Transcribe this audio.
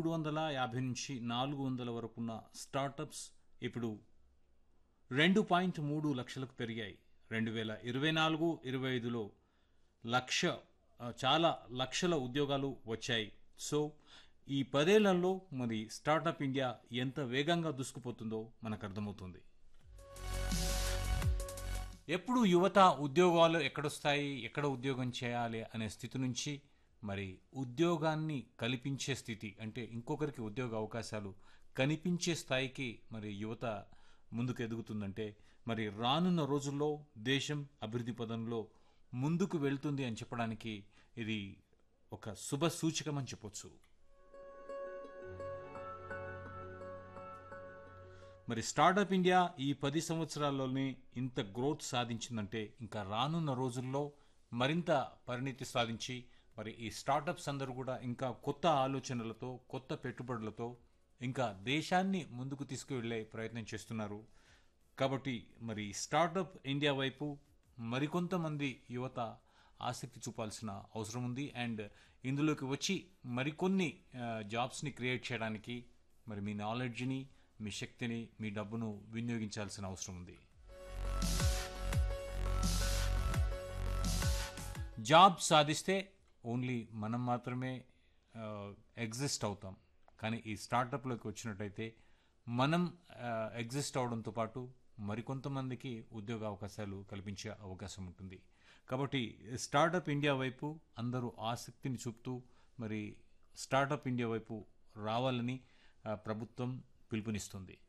మూడు వందల యాభై నుంచి నాలుగు వందల వరకు ఉన్న స్టార్టప్స్ ఇప్పుడు రెండు పాయింట్ మూడు లక్షలకు పెరిగాయి రెండు వేల ఇరవై నాలుగు ఇరవై ఐదులో లక్ష ఆ, చాలా లక్షల ఉద్యోగాలు వచ్చాయి సో ఈ పదేళ్లలో మరి స్టార్టప్ ఇండియా ఎంత వేగంగా దూసుకుపోతుందో మనకు అర్థమవుతుంది ఎప్పుడు యువత ఉద్యోగాలు ఎక్కడొస్తాయి ఎక్కడ ఉద్యోగం చేయాలి అనే స్థితి నుంచి మరి ఉద్యోగాన్ని కల్పించే స్థితి అంటే ఇంకొకరికి ఉద్యోగ అవకాశాలు కనిపించే స్థాయికి మరి యువత ముందుకు ఎదుగుతుందంటే మరి రానున్న రోజుల్లో దేశం అభివృద్ధి పదంలో ముందుకు వెళ్తుంది అని చెప్పడానికి ఇది ఒక శుభ సూచకమని చెప్పొచ్చు మరి స్టార్టప్ ఇండియా ఈ పది సంవత్సరాల్లోనే ఇంత గ్రోత్ సాధించిందంటే ఇంకా రానున్న రోజుల్లో మరింత పరిణితి సాధించి మరి ఈ స్టార్టప్స్ అందరూ కూడా ఇంకా కొత్త ఆలోచనలతో కొత్త పెట్టుబడులతో ఇంకా దేశాన్ని ముందుకు తీసుకువెళ్ళే ప్రయత్నం చేస్తున్నారు కాబట్టి మరి స్టార్టప్ ఇండియా వైపు మరికొంతమంది యువత ఆసక్తి చూపాల్సిన అవసరం ఉంది అండ్ ఇందులోకి వచ్చి మరికొన్ని ఆ, జాబ్స్ని క్రియేట్ చేయడానికి మరి మీ నాలెడ్జ్ని మీ శక్తిని మీ డబ్బును వినియోగించాల్సిన అవసరం ఉంది జాబ్ సాధిస్తే ఓన్లీ మనం మాత్రమే ఎగ్జిస్ట్ అవుతాం కానీ ఈ స్టార్టప్లోకి వచ్చినట్టయితే మనం ఎగ్జిస్ట్ అవడంతో పాటు మరికొంతమందికి ఉద్యోగ అవకాశాలు కల్పించే అవకాశం ఉంటుంది కాబట్టి స్టార్టప్ ఇండియా వైపు అందరూ ఆసక్తిని చూపుతూ మరి స్టార్టప్ ఇండియా వైపు రావాలని ఆ, ప్రభుత్వం పిలుపునిస్తుంది